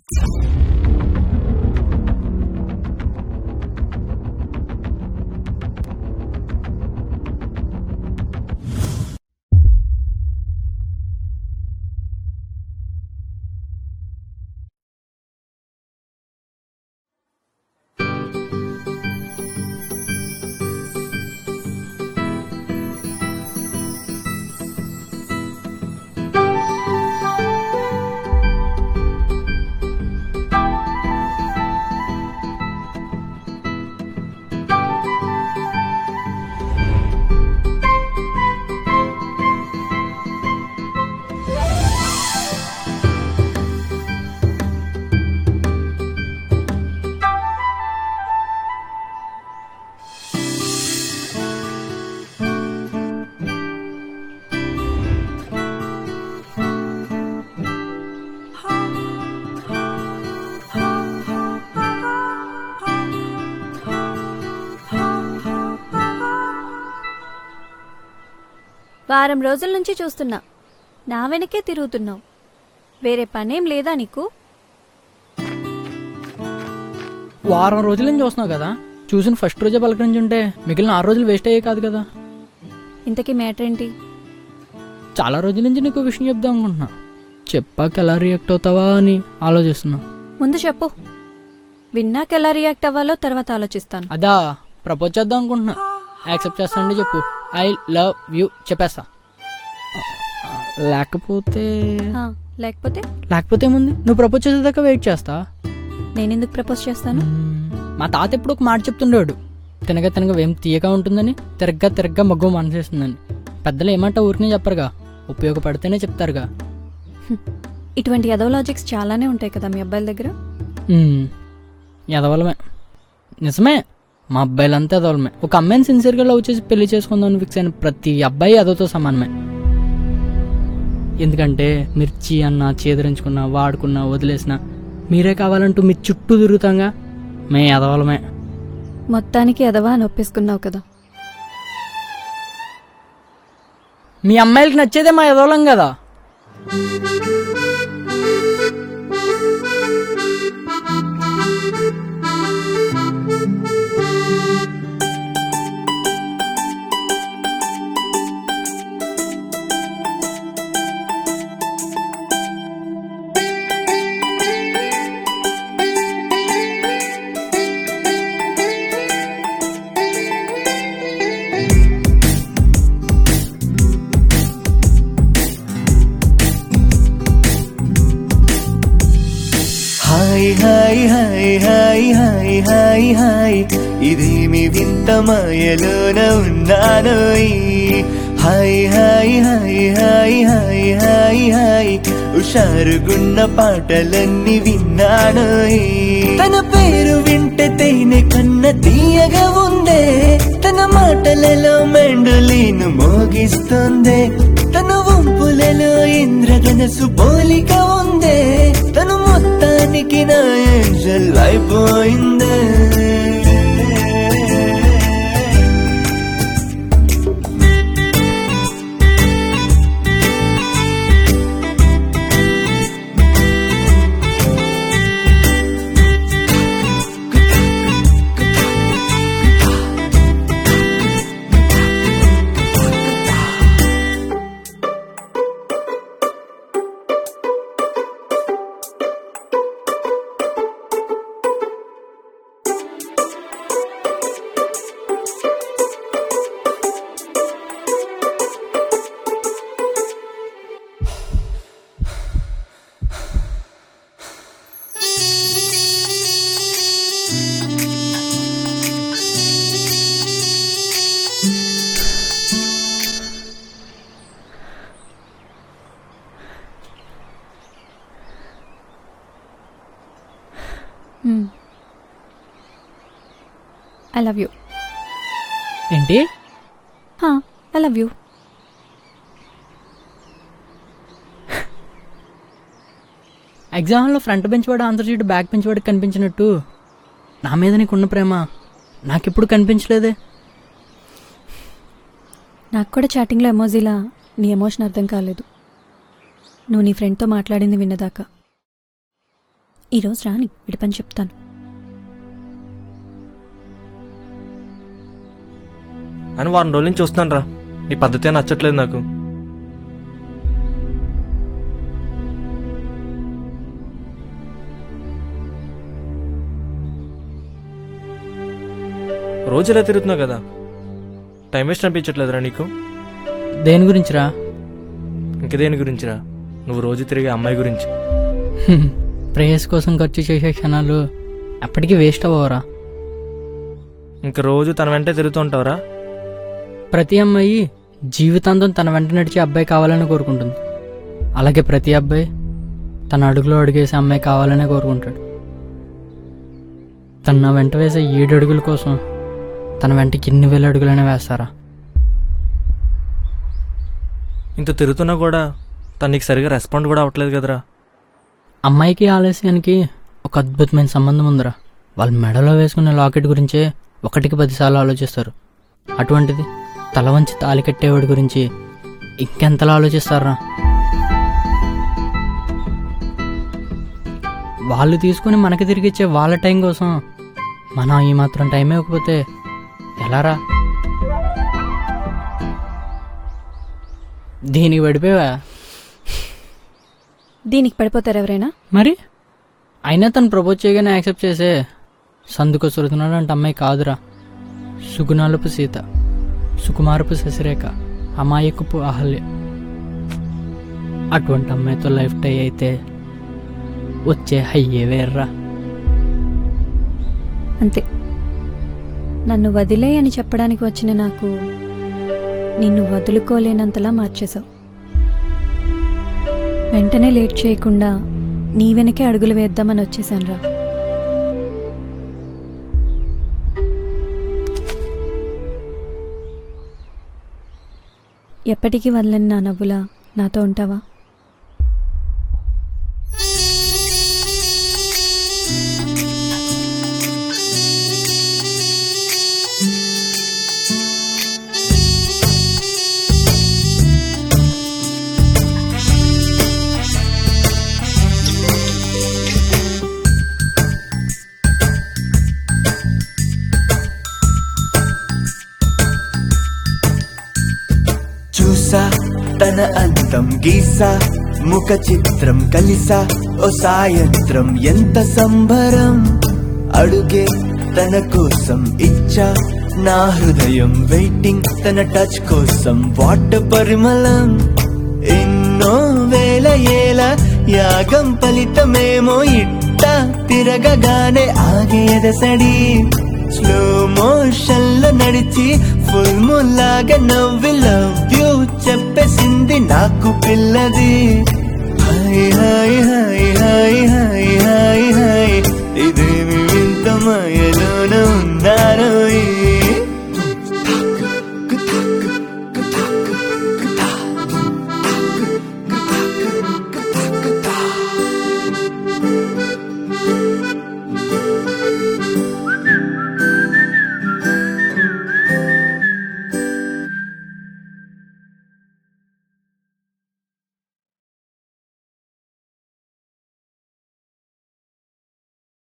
వారం రోజుల నుంచి చూస్తున్నా నా వెనకే తిరుగుతున్నావు వేరే పనేం లేదా నీకు వారం రోజుల నుంచి చూస్తున్నావు కదా చూసిన ఫస్ట్ రోజే పలకరించి ఉంటే మిగిలిన ఆరు రోజులు వేస్ట్ అయ్యే కాదు కదా ఇంతకీ మ్యాటర్ ఏంటి చాలా రోజుల నుంచి నీకు విషయం చెప్దాం అనుకుంటున్నా చెప్పాక ఎలా రియాక్ట్ అవుతావా అని ఆలోచిస్తున్నా ముందు చెప్పు విన్నాక ఎలా రియాక్ట్ అవ్వాలో తర్వాత ఆలోచిస్తాను అదా ప్రపోజ్ చేద్దాం అనుకుంటున్నా యాక్సెప్ట్ చేస్తానండి చెప్పు ఐ లవ్ యూ చెప్పేస్తా లేకపోతే హా, లేకపోతే లేకపోతే ఏముంది నువ్వు ప్రపోజ్ చేసేదాకా వెయిట్ చేస్తా నేనెందుకు ప్రపోజ్ చేస్తాను మ్మ్. మా తాత ఎప్పుడు ఒక మాట చెప్తుండేవాడు తినగా తినగా వేం తీయగా ఉంటుందని తిరగ్గా తిరగ్గా మగ్గు మనసేస్తుందని పెద్దలు ఏమంటా ఊరికే చెప్పరుగా ఉపయోగపడితేనే చెప్తారుగా ఇటువంటి ఎదవ లాజిక్స్ చాలానే ఉంటాయి కదా మీ అబ్బాయిల దగ్గర మ్మ్. ఎదవలమే నిజమే మా అబ్బాయిలంతా ఎదవలమే ఒక అమ్మాయిని సిన్సియర్గా లవ్ చేసి పెళ్లి చేసుకుందామని ఫిక్స్ అయిన ప్రతి అబ్బాయి అదోతో సమానమే ఎందుకంటే మిర్చి అన్న చేదరించుకున్నా వాడుకున్నా వదిలేసిన మీరే కావాలంటూ మీ చుట్టూ తిరుగుతాంగా మే ఎదవలమే మొత్తానికి ఎదవా అని ఒప్పేసుకున్నావు కదా మీ అమ్మాయిలకి నచ్చేదే మా ఎదవలం కదా హాయ్ హాయ్ హాయ్ హాయ్ హాయ్ హాయ్ హాయ్ ఇదేమి వింత మాయలోన ఉన్నాను హాయ్ హాయ్ హాయ్ హాయ్ హాయ్ హాయ్ హాయ్ హుషారుగున్న పాటలన్నీ విన్నాను తన పేరు వింటే తేనె కన్న తీయగా ఉందే తన మాటలలో మెండులీను మోగిస్తుంది తన వంపులలో ఇంద్రధనసు పోలిక ఉందే తను మొత్తానికి నా ఏంజల్ అయిపోయిందే ఐ లవ్ యూ ఏంటి ఐ లవ్ యూ ఎగ్జామ్లో ఫ్రంట్ బెంచ్ వాడు ఆన్సర్ షీట్ బ్యాక్ బెంచ్ వాడికి కనిపించినట్టు నా మీద నీకున్న ప్రేమ నాకెప్పుడు కనిపించలేదే నాకు కూడా చాటింగ్లో ఎమోజీలా నీ ఎమోషన్ అర్థం కాలేదు నువ్వు నీ ఫ్రెండ్తో మాట్లాడింది విన్నదాకా ఈరోజు రాని విడిపని చెప్తాను అని వారం రోజుల నుంచి చూస్తున్నాను రా నీ పద్ధతే నచ్చట్లేదు నాకు రోజు ఇలా తిరుగుతున్నావు కదా టైం వేస్ట్ అనిపించట్లేదురా నీకు దేని గురించిరా ఇంక దేని గురించిరా నువ్వు రోజు తిరిగే అమ్మాయి గురించి ప్రేయస్ కోసం ఖర్చు చేసే క్షణాలు ఎప్పటికీ వేస్ట్ అవ్వరా ఇంక రోజు తన వెంటే తిరుగుతూ ఉంటావురా ప్రతి అమ్మాయి జీవితాంతం తన వెంట నడిచే అబ్బాయి కావాలని కోరుకుంటుంది అలాగే ప్రతి అబ్బాయి తన అడుగులో అడుగేసే అమ్మాయి కావాలనే కోరుకుంటాడు తన నా వెంట వేసే ఏడు అడుగుల కోసం తన వెంటకి ఎన్ని వేల అడుగులైనా వేస్తారా ఇంత తిరుగుతున్నా కూడా తను నీకు సరిగా రెస్పాండ్ కూడా అవ్వట్లేదు కదరా అమ్మాయికి ఆలస్యానికి ఒక అద్భుతమైన సంబంధం ఉందిరా వాళ్ళ మెడలో వేసుకునే లాకెట్ గురించే ఒకటికి పదిసార్లు ఆలోచిస్తారు అటువంటిది తల వంచి తాలి కట్టేవాడి గురించి ఇంకెంతలా ఆలోచిస్తారా వాళ్ళు తీసుకుని మనకి తిరిగిచ్చే వాళ్ళ టైం కోసం మనం ఈ మాత్రం టైం ఇవ్వకపోతే ఎలారా దీనికి పడిపోయావా దీనికి పడిపోతారు ఎవరైనా మరి అయినా తను ప్రపోజ్ చేయగానే యాక్సెప్ట్ చేసే సందుకు సురతున్నాడు అంటే అమ్మాయి కాదురా సుగుణాలపు సీత సుకుమారపు శశిరేఖ అమాయకపు అహల్య అటువంటి అమ్మాయితో లైఫ్ టై అయితే వచ్చే హయ్యే వేర్రా అంతే నన్ను వదిలే అని చెప్పడానికి వచ్చిన నాకు నిన్ను వదులుకోలేనంతలా మార్చేశావు వెంటనే లేట్ చేయకుండా నీ వెనకే అడుగులు వేద్దామని వచ్చేసాను రా ఎప్పటికీ వదలని నా నవ్వులా నాతో ఉంటావా చూసా తన అందం గీసా ముఖ చిత్రం కలిసా ఓ సాయంత్రం ఎంత సంబరం అడుగే తన కోసం ఇచ్చా నా హృదయం వెయిటింగ్ తన టచ్ కోసం వాట పరిమళం ఎన్నో వేల ఏల యాగం ఫలితమేమో ఇట్ట తిరగగానే ఆగేదసడి స్లో మోషన్ లో నడిచి ఫుల్ ముల్లాగా నవ్వి లవ్ యూ చెప్పేసింది నాకు పిల్లది హాయ్ హాయ్ హాయ్ హాయ్